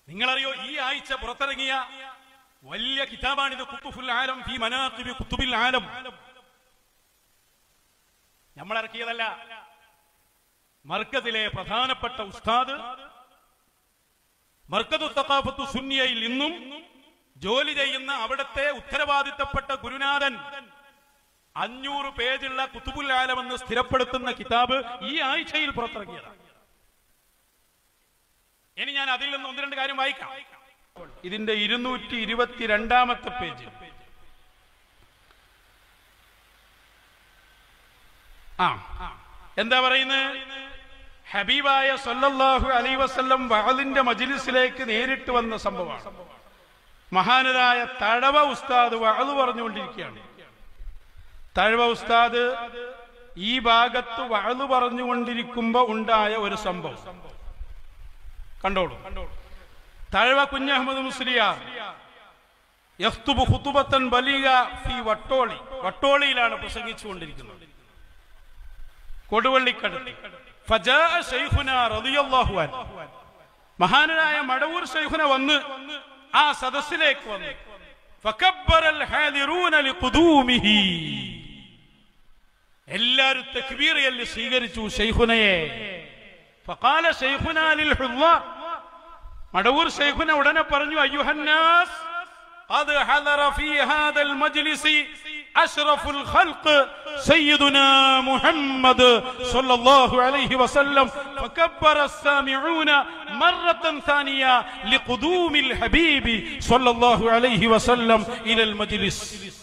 നിങ്ങളറിയോ ഈ ആഴ്ച പുറത്തിറങ്ങിയ വലിയ കിതാബാണിത് കുത്തുഫുൽ ആലം ഫി മനാഖിബി കുത്തുബിൽ ആലം നമ്മൾ ഇറക്കിയതല്ല മർക്കത്തിലെ പ്രധാനപ്പെട്ട ഉസ്താദ് മർക്കതു തക്കാഫത്തു സുന്നിയയിൽ ഇന്നും ജോലി ചെയ്യുന്ന അവിടുത്തെ ഉത്തരവാദിത്തപ്പെട്ട ഗുരുനാഥൻ അഞ്ഞൂറ് പേജുള്ള കുത്തുബുൽ ആലം എന്ന് സ്ഥിരപ്പെടുത്തുന്ന കിതാബ് ഈ ആഴ്ചയിൽ പുറത്തിറങ്ങിയതാണ് ഇനി ഞാൻ അതിൽ നിന്ന് ഒന്ന് രണ്ട് കാര്യം വായിക്കാം ഇതിന്റെ ഇരുന്നൂറ്റി ഇരുപത്തിരണ്ടാമത്തെ പേജ് ആ എന്താ പറയുന്നത് ഹബീബായ സല്ലല്ലാഹു അലൈ വസല്ലം വഅലിന്റെ മജ്ലിസിലേക്ക് നേരിട്ട് വന്ന സംഭവമാണ് മഹാനരായ തഴവ ഉസ്താദ് വഅല് പറഞ്ഞുകൊണ്ടിരിക്കുകയാണ് തഴവ ഉസ്താദ് ഈ ഭാഗത്ത് വഅല് പറഞ്ഞുകൊണ്ടിരിക്കുമ്പോ ഉണ്ടായ ഒരു സംഭവം കണ്ടോളൂ തഴവ കുഞ്ഞഹമ്മദ് മുസ്ലിയാർ യഖ്തുബു ഖുതുബത്തൻ ബലീഗ ഫി വട്ടോളി വട്ടോളിയിലാണ് പ്രസംഗിച്ചുകൊണ്ടിരിക്കുന്നത് കൊടുവള്ളിക്കടുത്ത് ഫജാ ശൈഖുന റളിയല്ലാഹു അൻഹു മഹാനായ മടവൂർ ശൈഖുന വന്ന് ആ സദസ്സിലേക്ക് വന്നു ഫകബ്ബറൽ ഹാദിറൂന ലിഖുദൂമിഹി എല്ലാരും തക്ബീർ ചൊല്ലി സ്വീകരിച്ചു ശൈഖുനയെ ഫഖാല ശൈഖുന ലിൽ ഹുദ്ദാർ മടവൂർ ശൈഖുന ഉടനെ പറഞ്ഞു അയ്യുഹന്നാസ് قد حضر في هذا المجلس أشرف الخلق سيدنا محمد صلى الله عليه وسلم فكبر السامعون مرة ثانية لقدوم الحبيب صلى الله عليه وسلم إلى المجلس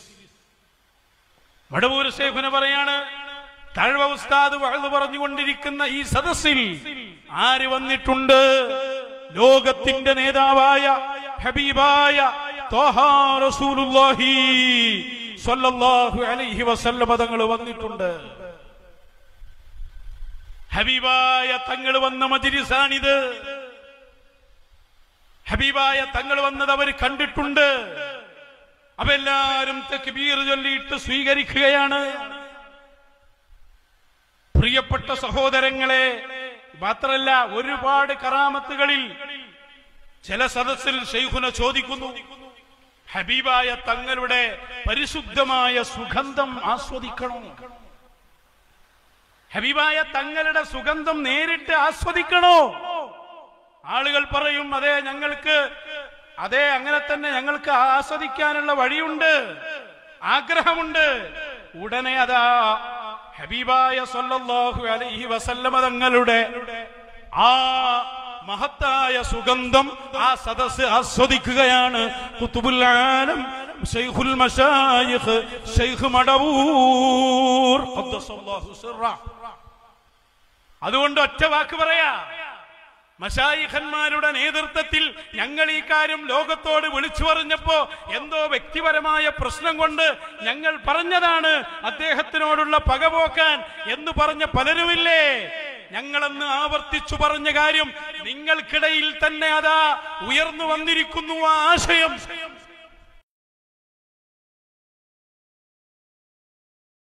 മടവൂർ ശേഖന പറയാണ് തഴവ ഉസ്താദ് വഴുതു പറഞ്ഞുകൊണ്ടിരിക്കുന്ന ഈ സദസ്സിൽ ആര് വന്നിട്ടുണ്ട് ലോകത്തിന്റെ നേതാവായ ഹബീബായ ത്വഹാ റസൂലുള്ളാഹി സ്വല്ലല്ലാഹു അലൈഹി വസല്ലമ തങ്ങൾ വന്നിട്ടുണ്ട് ഹബീബായ തങ്ങൾ വന്ന മജിരിസാണിത് ഹബീബായ തങ്ങൾ വന്നത് അവർ കണ്ടിട്ടുണ്ട് അപ്പൊ എല്ലാരും തക്ബീർ ചൊല്ലിയിട്ട് സ്വീകരിക്കുകയാണ് പ്രിയപ്പെട്ട സഹോദരങ്ങളെ മാത്രല്ല ഒരുപാട് കറാമത്തുകളിൽ ചില സദസ്സിൽ ഷെയ്ഖുന ചോദിക്കുന്നു ഹബീബായ തങ്ങളുടെ പരിശുദ്ധമായ സുഗന്ധം ആസ്വദിക്കണോ ഹബീബായ തങ്ങളുടെ സുഗന്ധം നേരിട്ട് ആസ്വദിക്കണോ ആളുകൾ പറയും അതെ ഞങ്ങൾക്ക് അതെ അങ്ങനെ തന്നെ ഞങ്ങൾക്ക് ആസ്വദിക്കാനുള്ള വഴിയുണ്ട് ആഗ്രഹമുണ്ട് ഉടനെ അതാ ഹബീബായ സല്ലല്ലാഹു അലൈഹി വസല്ലമ തങ്ങളുടെ ആ മഹത്തായ സുഗന്ധം ആ സദസ് ആസ്വദിക്കുകയാണ് കുത്തുബുൽ ആലം ശൈഖുൽ മശായിഖ് ശൈഖ് മടവൂർ ഖദ്ദസല്ലാഹു സിറ അതുകൊണ്ട് ഒറ്റ വാക്ക് പറയാ മഷായിഖന്മാരുടെ നേതൃത്വത്തിൽ ഞങ്ങൾ ഈ കാര്യം ലോകത്തോട് വിളിച്ചു പറഞ്ഞപ്പോ എന്തോ വ്യക്തിപരമായ പ്രശ്നം കൊണ്ട് ഞങ്ങൾ പറഞ്ഞതാണ് അദ്ദേഹത്തിനോടുള്ള പകപോക്കാൻ എന്ന് പറഞ്ഞ പലരുമില്ലേ ഞങ്ങളെന്ന് ആവർത്തിച്ചു പറഞ്ഞ കാര്യം നിങ്ങൾക്കിടയിൽ തന്നെ അതാ ഉയർന്നു വന്നിരിക്കുന്നു ആ ആശയം